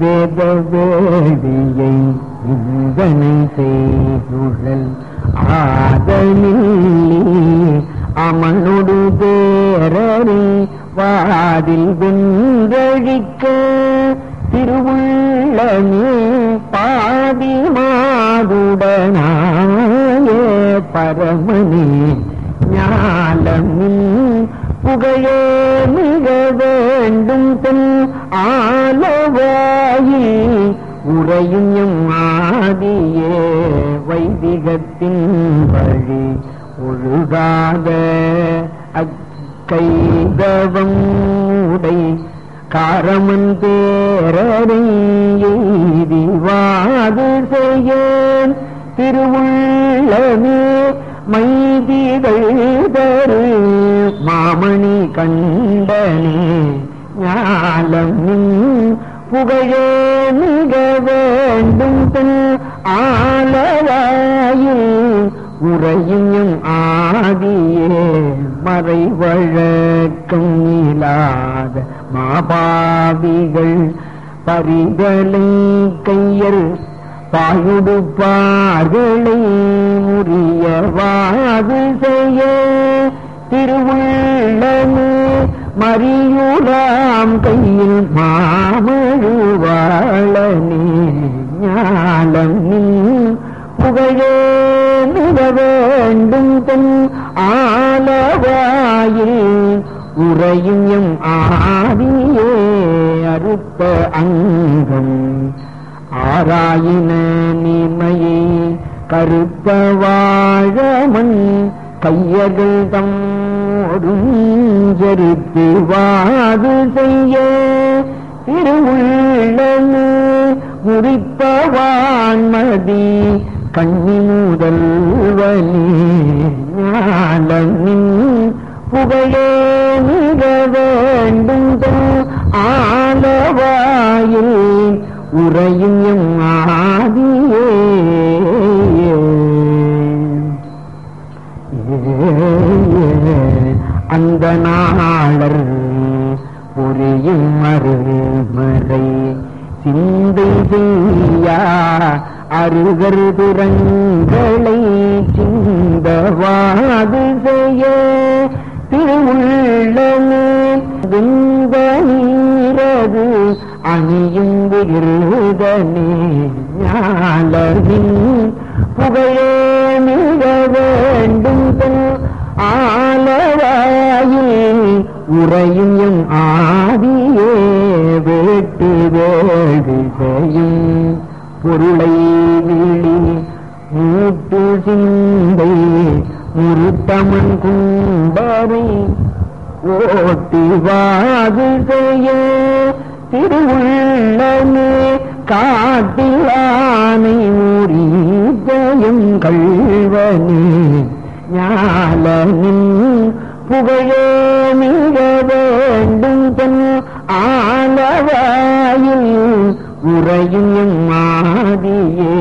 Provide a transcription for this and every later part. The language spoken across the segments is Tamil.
வேத வேடியை இந்தனை செய்துழல் ஆதலில் அமனொடு பேரறி வாதில் வென்றழிக்க திருவுள்ளமே பாதி மாதுடனாய பரமனே ஞாலமின் புகழே மிக வேண்டும் தன் ஆலவாயில் உறையும் எம் ஆதியே வைதிகத்தின் வழி ஒழுகாத அக்கைதவம் உடை காரமன் பேரறை எய்திவாது செய்யேன் திருவுள்ளமே மைதிகள் தரு மாமணி கண்டனே ஞாலம் புகழே மிக வேண்டும் தன் ஆலவாயில் உறையும் ஆதியே மறை வழக்கம் இல்லாத மாபாவிகள் பரிதலை கையர் பாயுடுப்பார்களை முறியவாது செய்ய திருவுள்ளமே மறியுலாம் கையில் மாமழுவாளனே ஞாலம் புகழே மிக வேண்டும் தன் ஆலவாயில் உறையும் எம் ஆதியே அறுத்த அங்கம் ஆராயின நீமையை கருத்த வாழமன் கையர்கள் தம்மோடும் ஜரித்து வாது செய்ய திருவுள்ளமே முறிப்பவான்மதி கண்ணி முதல்வனே ஞானமின் புகழே மிக வேண்டும் தன் ஆலவாயில் உறையும் எம் ஆதியே அந்த நாளர் புரியும் மறுமறை சிந்தை செய்யா அருகர் புறங்களை சிந்தவாது செய்ய திருவுள்ளமே விந்த நீரது அணியும் விருதனே ஞாலவின் புகழே மிக வேண்டும் தன் ஆலவாயில் உறையும் எம் ஆதியே வேட்டு வேள்வி செய்யும் பொருளை விழி மூட்டு சிந்தை முருத்தமன் கும்பரை ஓட்டி வாது செய்ய திருவுள்ளமே காட்டில் ஆனை முறித்தயம் கள்வனே ஞாலனின் புகழே மிக வேண்டும் தன் ஆலவாயில் உறையும் எம் மாதியே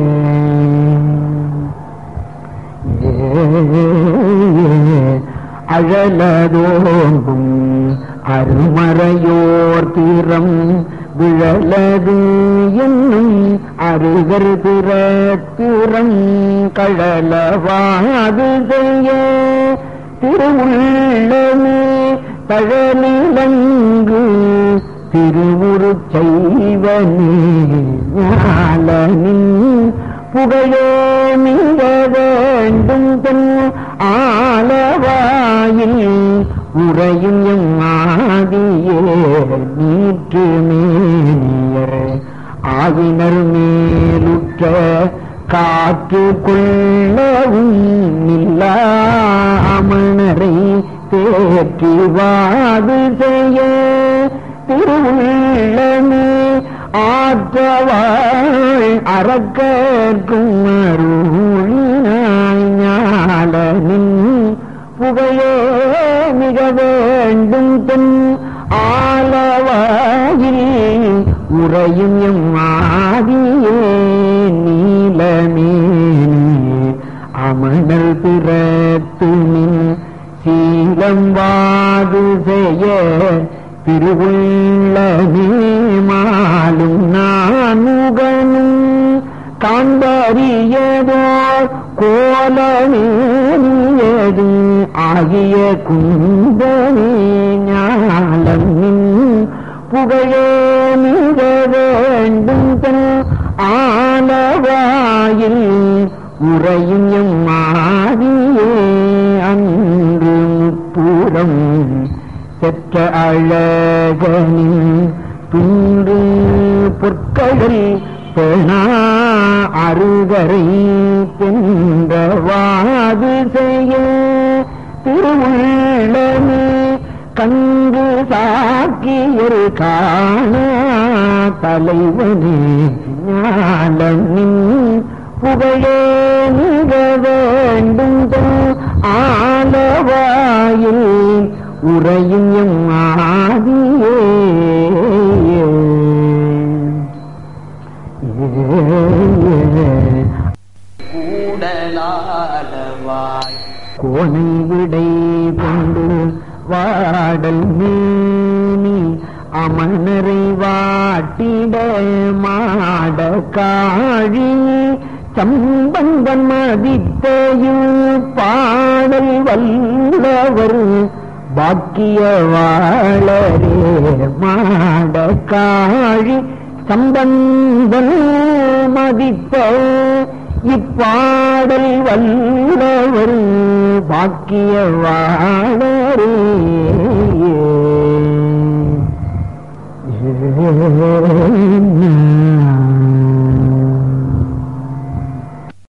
அழலதோங்கும் அருமறையோர் தீரம் விழலது என்னும் அருகர் திறத்திறம் கழலவாது செய்ய திருவுள்ளமே தழநிலங்கு திருவுருச் செய்வனே ஞாலனின் புகழே மிக வேண்டும் தன் ஆலவாயில் உறையும் எம் ஆதியே நீற்று மேனியர் ஆவினர் மேலுற்ற காற்று கொள்ளவும் நில்லாமணரை தேற்றிவாது செய்ய திருவுள்ளமே ஆற்றவாள் அறக்கற்கும் அருளினாய் ஞாலனின் புகையே மிக வேண்டும் தன் ஆலவாயில் உறையும் எம் ஆதியே நீலமேனியே அமணர் பிறத்துமின் சீலம் வாது செய்ய திருவுள்ளமே மாலும் மேனியது ஆகிய குந்தனே ஞாலம் நின் புகழே மிக வேண்டும் தன் ஆலவாயில் உறையும் எம் மாதியே அன்று முப்புறம் பெற்ற அழகனின் துன்று பொற்கடல் பெணா அருகரை தென்றவாது செய்ய திருவுள்ளமே கங்கு சாக்கியர் காண தலைவனே ஞானமின் புகழே மிக வேண்டும் தன் ஆலவாயில் உறையும் எம் ஆதியே கூடலாலவாய் கோணை விடை கொண்டு வாடல் மேனி அமனரை வாட்டிட மாட காழி சம்பந்தன் மதித்தையும் பாடல் வல்லவர் பாக்கிய வாழரே மாட காழி சம்பந்தன் மதித்த இப்பாடல் வல்லவர் பாக்கிய வாழரே ஏ